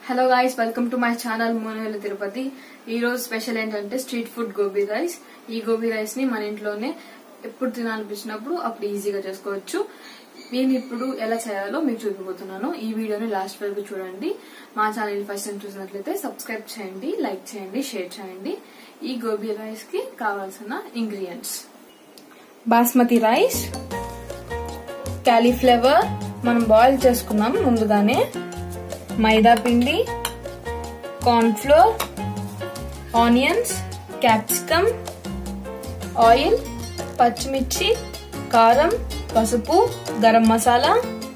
Hello guys welcome to my channel మోనవేల తిరుపతి ఈ రోజు స్పెషల్ ఏంటంటే స్ట్రీట్ ఫుడ్ గోబీ రైస్ ఈ గోబీ రైస్ ని మన ఇంట్లోనే ఎప్పుడు తినాలనిపించినప్పుడు అప్పుడు ఈజీగా చేసుకోవచ్చు నేను ఇప్పుడు ఎలా చేయాలో మీకు చూపిపోతున్నాను ఈ వీడియోని లాస్ట్ వరకు చూడండి మా ఛానల్ ఫస్ట్ టైం చూసినట్లయితే సబ్స్క్రైబ్ చేయండి లైక్ చేయండి షేర్ చేయండి ఈ గోబీ రైస్ కి కావాల్సిన ఇంగ్రీడియంట్స్ బాస్మతి రైస్ క్యాలీఫ్లవర్ మనం బాయిల్ చేసుకున్నాం ముందుగానే మైదా పిండి కార్న్ఫ్లోర్ ఆనియన్స్ క్యాప్సికమ్ ఆయిల్ పచ్చిమిర్చి కారం పసుపు గరం మసాలా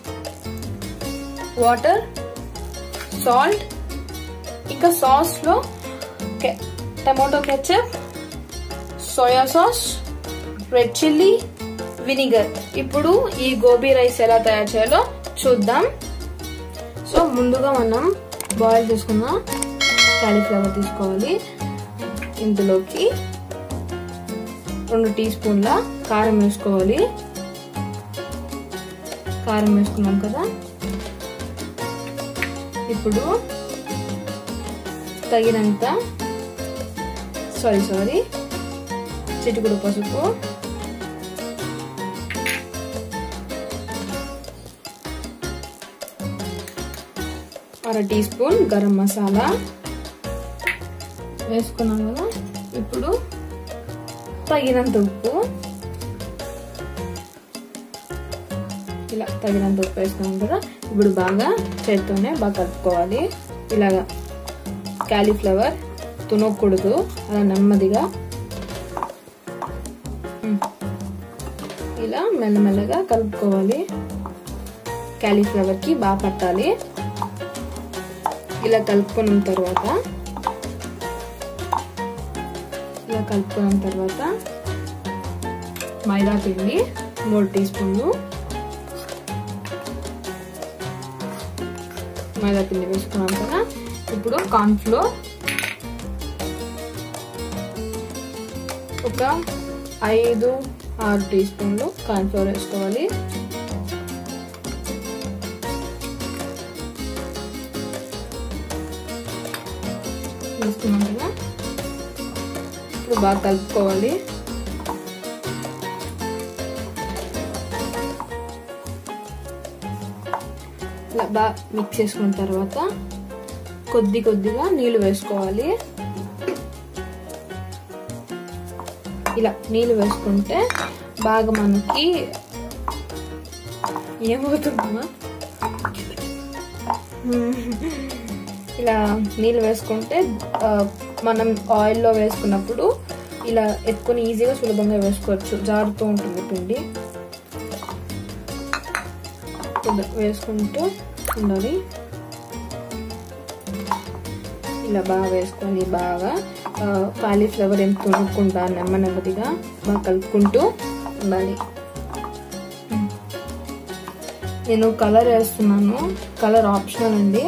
వాటర్ సాల్ట్ ఇంకా సాస్లో tomato ketchup soya sauce red chilli vinegar ఇప్పుడు ఈ గోబీ రైస్ ఎలా తయారు చేయాలో చూద్దాం సో ముందుగా మనం బాయిల్ చేసుకున్న క్యాలీఫ్లవర్ తీసుకోవాలి ఇందులోకి రెండు టీ స్పూన్ల కారం వేసుకోవాలి కారం వేసుకున్నాం కదా ఇప్పుడు తగినంత సారీ సారీ చిటుకుడు పసుపు అర టీ స్పూన్ గరం మసాలా వేసుకున్నాం కదా ఇప్పుడు తగినంత ఉప్పు ఇలా తగినంత ఉప్పు వేసుకున్నాం కదా ఇప్పుడు బాగా చేతితోనే బాగా కలుపుకోవాలి ఇలాగా క్యాలీఫ్లవర్ తునకూడదు అలా నెమ్మదిగా ఇలా మెల్లమెల్లగా కలుపుకోవాలి క్యాలీఫ్లవర్కి బాగా పట్టాలి ఇలా కలుపుకున్న తర్వాత ఇలా కలుపుకున్న తర్వాత మైదా పిండి మూడు టీ స్పూన్లు మైదా పిండి వేసుకున్నాం కదా ఇప్పుడు కార్న్ఫ్లోర్ ఒక ఐదు ఆరు టీ స్పూన్లు కార్న్ఫ్లోర్ వేసుకోవాలి వేసుకున్నాం కదా ఇప్పుడు బాగా కలుపుకోవాలి ఇలా బాగా మిక్స్ చేసుకున్న తర్వాత కొద్ది కొద్దిగా నీళ్ళు వేసుకోవాలి ఇలా నీళ్ళు వేసుకుంటే బాగా మనకి ఏమవుతుందమ్మా ఇలా నీళ్ళు వేసుకుంటే మనం ఆయిల్లో వేసుకున్నప్పుడు ఇలా ఎత్తుకొని ఈజీగా సులభంగా వేసుకోవచ్చు జారుతూ ఉంటుంది పిండి వేసుకుంటూ ఉండాలి ఇలా బాగా వేసుకొని బాగా కాలీఫ్లవర్ ఏం తుణుక్కుంటా నెమ్మ నెమ్మదిగా బాగా కలుపుకుంటూ ఉండాలి నేను కలర్ వేస్తున్నాను కలర్ ఆప్షనల్ అండి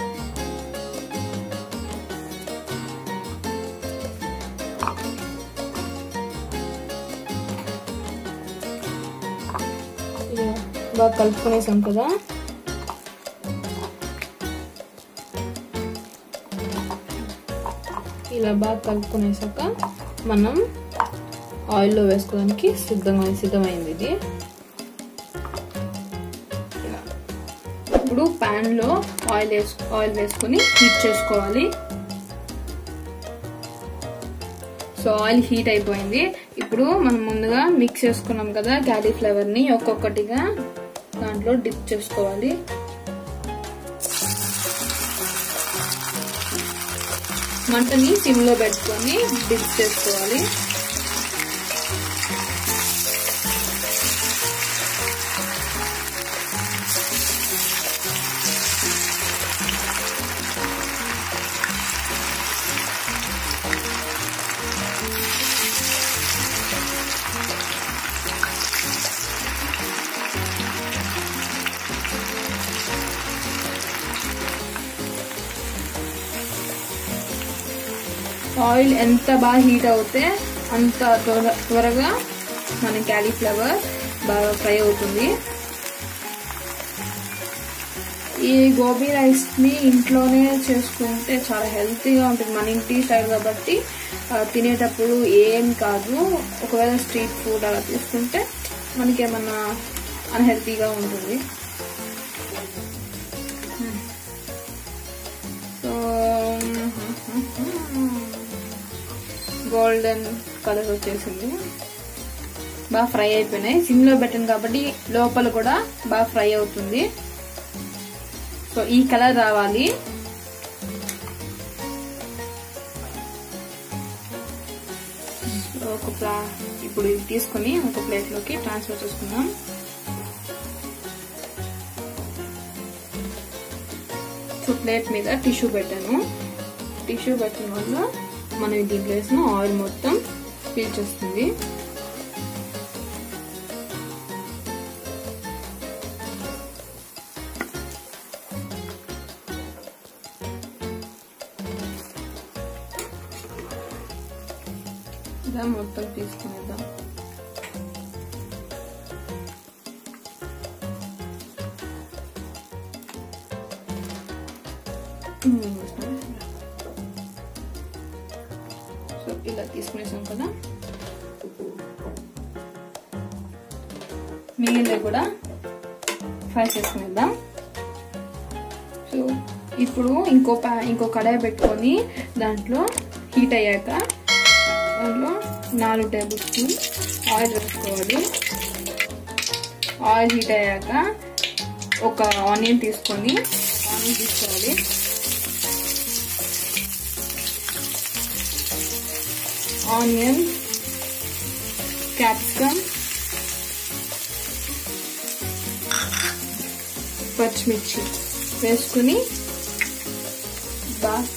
బాగా కలుపుకునేసాం కదా ఇలా బాగా కలుపుకునేసాక మనం ఆయిల్లో వేసుకోవడానికి సిద్ధమై సిద్ధమైంది ఇది ఇప్పుడు ప్యాన్లో ఆయిల్ వేసు ఆయిల్ వేసుకొని హీట్ చేసుకోవాలి సో ఆయిల్ హీట్ అయిపోయింది ఇప్పుడు మనం ముందుగా మిక్స్ చేసుకున్నాం కదా క్యాలీఫ్లవర్ ని ఒక్కొక్కటిగా దాంట్లో డిప్ చేసుకోవాలి మంటని సిమ్లో పెట్టుకొని డిప్ చేసుకోవాలి ఆయిల్ ఎంత బాగా హీట్ అవుతే అంత త్వర త్వరగా మన క్యాలీఫ్లవర్ బాగా ఫ్రై అవుతుంది ఈ గోబీ రైస్ ని ఇంట్లోనే చేసుకుంటే చాలా హెల్తీగా ఉంటుంది మన ఇంటి స్టైల్ కాబట్టి ఆ, తినేటప్పుడు ఏం కాదు ఒకవేళ స్ట్రీట్ ఫుడ్ అలా తీసుకుంటే మనకి ఏమన్నా అన్హెల్తీగా ఉంటుంది సో గోల్డెన్ కలర్ వచ్చేసింది బాగా ఫ్రై అయిపోయినాయి సిమ్ లో పెట్టాను కాబట్టి లోపల కూడా బాగా ఫ్రై అవుతుంది సో ఈ కలర్ రావాలి సో ఒక ప్లా ఇప్పుడు ఇది తీసుకొని ఒక ప్లేట్ లోకి ట్రాన్స్ఫర్ చేసుకుందాం సో ప్లేట్ మీద టిష్యూ పెట్టాను టిష్యూ పెట్టిన వల్ల మనం దీంట్లో వేసిన ఆయిల్ మొత్తం పీల్చేస్తుంది ఇలా మొత్తం తీసుకునేద్దాం సో ఇలా తీసుకునేసాం కదా మిగిలిన కూడా ఫ్రై చేసుకునేద్దాం సో ఇప్పుడు ఇంకో ప్యా ఇంకో కడాయి పెట్టుకొని దాంట్లో హీట్ అయ్యాక దాంట్లో నాలుగు టేబుల్ స్పూన్ ఆయిల్ వేసుకోవాలి ఆయిల్ హీట్ అయ్యాక ఒక ఆనియన్ తీసుకొని ఆనియన్ తీసుకోవాలి ఆనియన్ క్యాప్సికమ్ పచ్చిమిర్చి వేసుకుని బాగా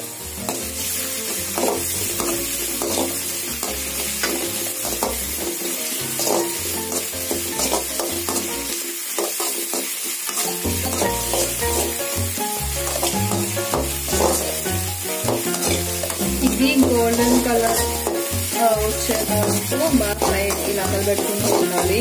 ఇది గోల్డెన్ కలర్ వచ్చే వరకు బాగా ఫ్రై ఇలా కలబెట్టుకుంటూ ఉండాలి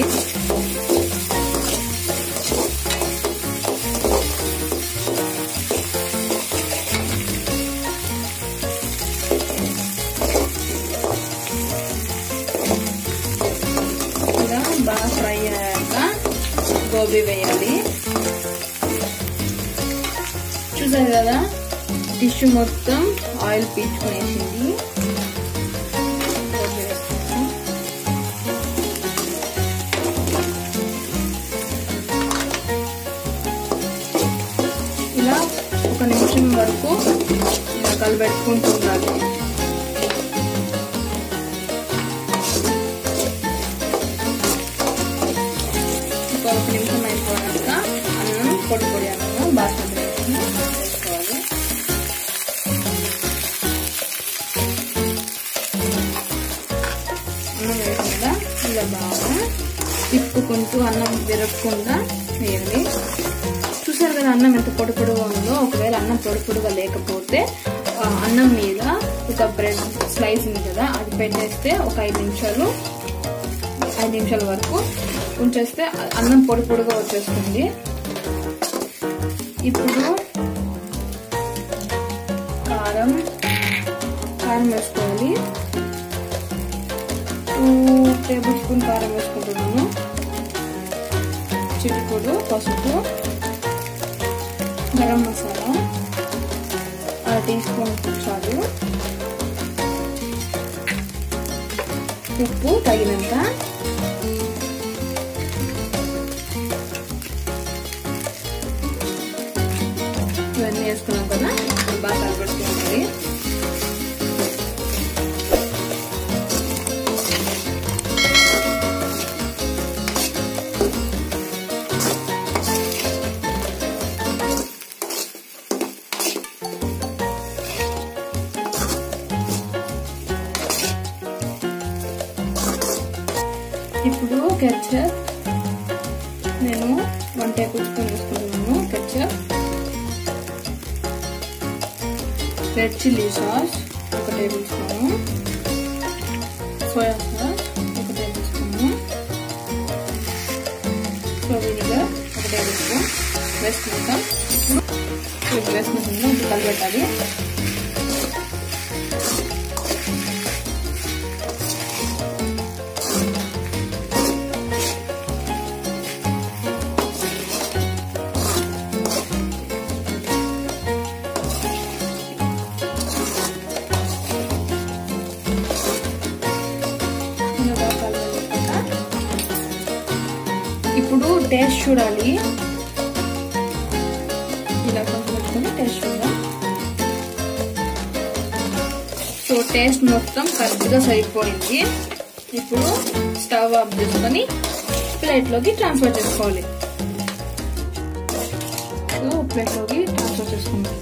ఇలా బాగా ఫ్రై అయ్యాక గోబీ వేయాలి చూసారు కదా టిష్యూ మొత్తం ఆయిల్ పీల్చుకునేసింది గోబీ వేసుకుందాం. ఇలా ఒక నిమిషం వరకు ఇలా కలబెట్టుకుంటూ ఉండాలి ఒక ఒక నిమిషం అయిపోయాక అన్నం పొడి పొడి అన్నం బాస్మతి రైస్ని వేసుకోవాలి అన్నం వేయకుండా ఇలా బాగా తిప్పుకుంటూ అన్నం విరగకుండా వేయండి చూసారు కదా అన్నం ఎంత పొడి పొడిగా ఉందో ఒకవేళ అన్నం పొడి పొడిగా లేకపోతే ఆ, అన్నం మీద ఒక బ్రెడ్ స్లైస్ ఉంది కదా అది పెట్టేస్తే ఒక ఐదు నిమిషాలు ఐదు నిమిషాల వరకు ఉంచేస్తే అన్నం పొడి పొడిగా వచ్చేస్తుంది ఇప్పుడు కారం కారం వేసుకోవాలి టూ టేబుల్ స్పూన్ కారం వేసుకుంటున్నాను చిటికుడు పసుపు గరం మసాలా అర టీ స్పూన్ చాలు ఉప్పు తగినంత ఇవన్నీ వేసుకున్నాం కదా ఇప్పుడు బాగా కలబెట్టుకోవాలి ఇప్పుడు కెచప్ నేను వన్ టేబుల్ స్పూన్ వేసుకుంటున్నాను కెచప్ రెడ్ చిల్లీ సాస్ ఒక టేబుల్ స్పూను సోయా సాస్ ఒక టేబుల్ స్పూను సో వినిగర్ ఒక టేబుల్ స్పూన్ వేసుకుంటాం ఇప్పుడు ఇప్పుడు వేసుకుంటుంది ఇప్పుడు కలిపెట్టాలి ఇప్పుడు టేస్ట్ చూడాలి ఇలా కొంచెం పెట్టుకొని టేస్ట్ చూద్దాం సో టేస్ట్ మొత్తం కరెక్ట్గా సరిపోయింది ఇప్పుడు స్టవ్ ఆఫ్ చేసుకొని ప్లేట్లోకి ట్రాన్స్ఫర్ చేసుకోవాలి సో ప్లేట్లోకి ట్రాన్స్ఫర్ చేసుకుందాం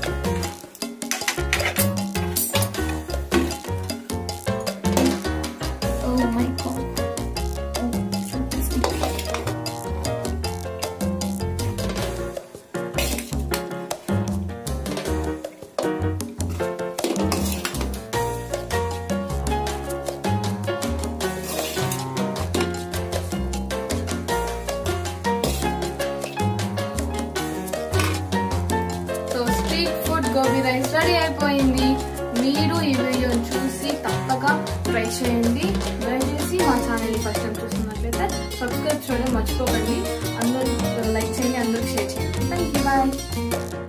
Oh my god. Oh, so tasty. So street food gobi rice ready అయిపోయింది మీరు ఈ వీడియోని చూసి తప్పక ట్రై చేయండి దయచేసి మా ఛానల్ని ఫస్ట్ టైం చూస్తున్నట్లయితే సబ్స్క్రైబ్ చేయడం మర్చిపోకండి అందరూ లైక్ చేయండి అందరూ షేర్ చేయండి థ్యాంక్ యూ బాయ్